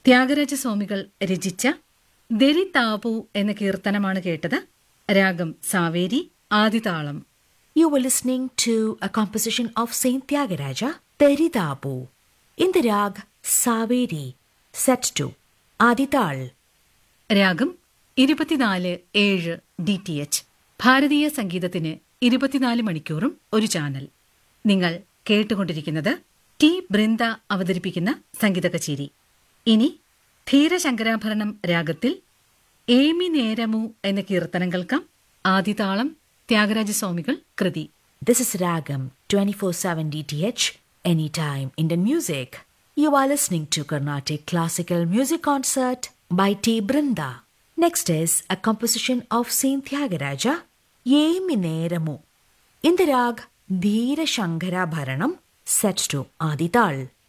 ത്യാഗരാജസ്വാമികൾ രചിച്ച ദരി താപു എന്ന കീർത്തനമാണ് കേട്ടത് രാഗം Saveri ആദിതാളം You were listening to a composition of Saint Tyagaraja, Teridabu, in the rag Saveri, set to Adital. രാഗം ഇരുപത്തിനാല് ഏഴ് ഡി ടി എച്ച് ഭാരതീയ സംഗീതത്തിന് ഇരുപത്തിനാല് മണിക്കൂറും ഒരു ചാനൽ നിങ്ങൾ കേട്ടുകൊണ്ടിരിക്കുന്നത് ടി ബൃന്ദ അവതരിപ്പിക്കുന്ന സംഗീത കച്ചേരി ഇനി ധീരശങ്കരാഭരണം രാഗത്തിൽ ഏമി നേരമു എന്ന കീർത്തനം കേൾക്കാം ആദിതാളം ത്യാഗരാജസ്വാമികൾ കൃതി This is Ragam 24/7 DTH anytime Indian music. You are listening to Carnatic Classical Music Concert by T. Brinda. Next is a composition of Saint Tyagaraja, Yemineramu, in the rag Dheera Shankara Bharanam, set to Adital.